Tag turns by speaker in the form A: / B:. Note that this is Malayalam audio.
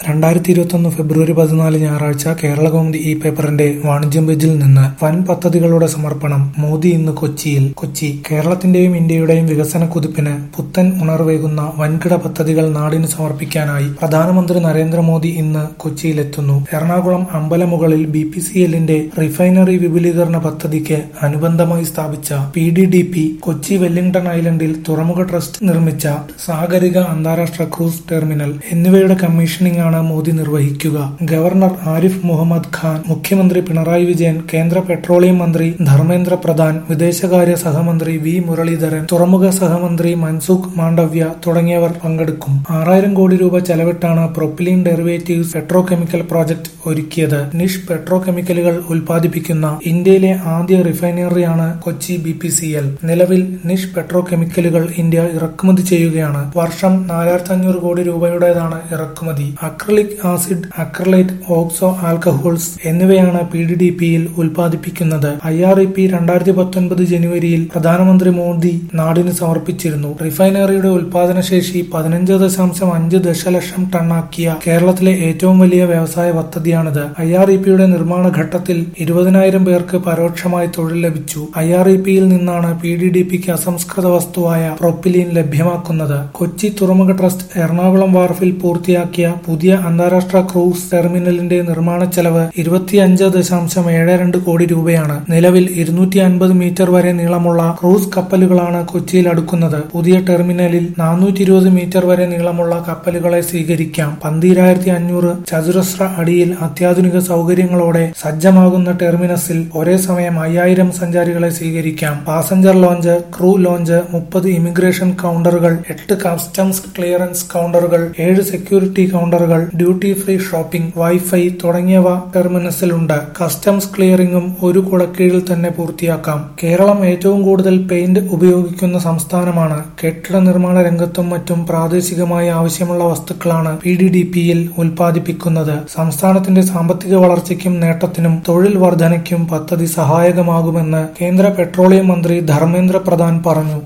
A: രണ്ടായിരത്തി ഇരുപത്തൊന്ന് ഫെബ്രുവരി പതിനാല് ഞായറാഴ്ച കേരളകൗമുദി ഈ പേപ്പറിന്റെ വാണിജ്യം പേജിൽ നിന്ന് വൻ പദ്ധതികളുടെ സമർപ്പണം മോദി ഇന്ന് കൊച്ചിയിൽ കൊച്ചി കേരളത്തിന്റെയും ഇന്ത്യയുടെയും വികസന കുതിപ്പിന് പുത്തൻ ഉണർവേകുന്ന വൻകിട പദ്ധതികൾ നാടിന് സമർപ്പിക്കാനായി പ്രധാനമന്ത്രി നരേന്ദ്രമോദി ഇന്ന് കൊച്ചിയിലെത്തുന്നു എറണാകുളം അമ്പലമുകളിൽ ബി പി സി എല്ലിന്റെ റിഫൈനറി വിപുലീകരണ പദ്ധതിക്ക് അനുബന്ധമായി സ്ഥാപിച്ച P D D P Kochi Wellington ഐലൻഡിൽ തുറമുഖ ട്രസ്റ്റ് നിർമ്മിച്ച സാഗരിക അന്താരാഷ്ട്ര ക്രൂസ് ടെർമിനൽ എന്നിവയുടെ കമ്മീഷനിംഗ് ആണ് മോദി നിർവഹിക്കുക ഗവർണർ ആരിഫ് മുഹമ്മദ് ഖാൻ മുഖ്യമന്ത്രി പിണറായി വിജയൻ കേന്ദ്ര പെട്രോളിയം മന്ത്രി ധർമ്മേന്ദ്ര പ്രധാൻ വിദേശകാര്യ സഹമന്ത്രി വി മുരളീധരൻ തുറമുഖ സഹമന്ത്രി മൻസുഖ് മാണ്ഡവ്യ തുടങ്ങിയവർ പങ്കെടുക്കും ആറായിരം കോടി രൂപ ചെലവിട്ടാണ് propylene derivatives petrochemical project ഒരുക്കിയത് നിഷ് പെട്രോ കെമിക്കലുകൾ ഉൽപ്പാദിപ്പിക്കുന്ന ഇന്ത്യയിലെ ആദ്യ റിഫൈനറിയാണ് Kochi B P C L നിലവിൽ നിഷ് പെട്രോ കെമിക്കലുകൾ ഇന്ത്യ ഇറക്കുമതി ചെയ്യുകയാണ് വർഷം നാലായിരത്തി അഞ്ഞൂറ് കോടി രൂപയുടേതാണ് ഇറക്കുമതി acrylic acid acrylate oxo alcohols എന്നിവയാണ് പി ഡി ഡി പിയിൽ ഉൽപ്പാദിപ്പിക്കുന്നത് ഐ ആർ ഇ പി രണ്ടായിരത്തി പത്തൊൻപത് ജനുവരിയിൽ പ്രധാനമന്ത്രി മോദി നാടിന് സമർപ്പിച്ചിരുന്നു റിഫൈനറിയുടെ ഉൽപാദനശേഷി പതിനഞ്ച് ദശാംശം അഞ്ച് ദശലക്ഷം ടണ്ണാക്കിയ കേരളത്തിലെ ഏറ്റവും വലിയ വ്യവസായ പദ്ധതിയാണിത് ഐ ആർ ഇ പിയുടെ നിർമ്മാണ ഘട്ടത്തിൽ ഇരുപതിനായിരം പേർക്ക് പരോക്ഷമായി തൊഴിൽ ലഭിച്ചു ഐ ആർ ഇ പിയിൽ നിന്നാണ് പി ഡി ഡി പിക്ക് അസംസ്കൃത വസ്തുവായ പ്രൊപ്പിലീൻ ലഭ്യമാക്കുന്നത് കൊച്ചി തുറമുഖ ട്രസ്റ്റ് എറണാകുളം വാർഫിൽ പൂർത്തിയാക്കിയ പുതിയ അന്താരാഷ്ട്ര ക്രൂസ് ടെർമിനലിന്റെ നിർമ്മാണ ചെലവ് ഇരുപത്തിയഞ്ച് ദശാംശം ഏഴ് രണ്ട് കോടി രൂപയാണ് നിലവിൽ ഇരുന്നൂറ്റി അൻപത് മീറ്റർ വരെ നീളമുള്ള ക്രൂസ് കപ്പലുകളാണ് കൊച്ചിയിൽ അടുക്കുന്നത് പുതിയ ടെർമിനലിൽ നാനൂറ്റി ഇരുപത് മീറ്റർ വരെ നീളമുള്ള കപ്പലുകളെ സ്വീകരിക്കാം പന്തീരായിരത്തി അഞ്ഞൂറ് ചതുരശ്ര അടിയിൽ അത്യാധുനിക സൗകര്യങ്ങളോടെ സജ്ജമാകുന്ന ടെർമിനസിൽ ഒരേ സമയം അയ്യായിരം സഞ്ചാരികളെ സ്വീകരിക്കാം പാസഞ്ചർ ലോഞ്ച് ക്രൂ ലോഞ്ച് മുപ്പത് ഇമിഗ്രേഷൻ കൗണ്ടറുകൾ എട്ട് കസ്റ്റംസ് ക്ലിയറൻസ് കൗണ്ടറുകൾ ഏഴ് സെക്യൂരിറ്റി കൗണ്ടറുകൾ ഡ്യൂട്ടി ഫ്രീ ഷോപ്പിംഗ് വൈഫൈ തുടങ്ങിയവ ടെർമിനസിലുണ്ട് കസ്റ്റംസ് ക്ലിയറിംഗും ഒരു കുടക്കീഴിൽ തന്നെ പൂർത്തിയാക്കാം കേരളം ഏറ്റവും കൂടുതൽ പെയിന്റ് ഉപയോഗിക്കുന്ന സംസ്ഥാനമാണ് കെട്ടിട നിർമ്മാണ രംഗത്തും മറ്റും പ്രാദേശികമായി ആവശ്യമുള്ള വസ്തുക്കളാണ് പി ഡി ഡി പിയിൽ ഉൽപ്പാദിപ്പിക്കുന്നത് സംസ്ഥാനത്തിന്റെ സാമ്പത്തിക വളർച്ചയ്ക്കും നേട്ടത്തിനും തൊഴിൽ വർധനയ്ക്കും പദ്ധതി സഹായകമാകുമെന്ന് കേന്ദ്ര പെട്രോളിയം മന്ത്രി ധർമ്മേന്ദ്ര പ്രധാൻ പറഞ്ഞു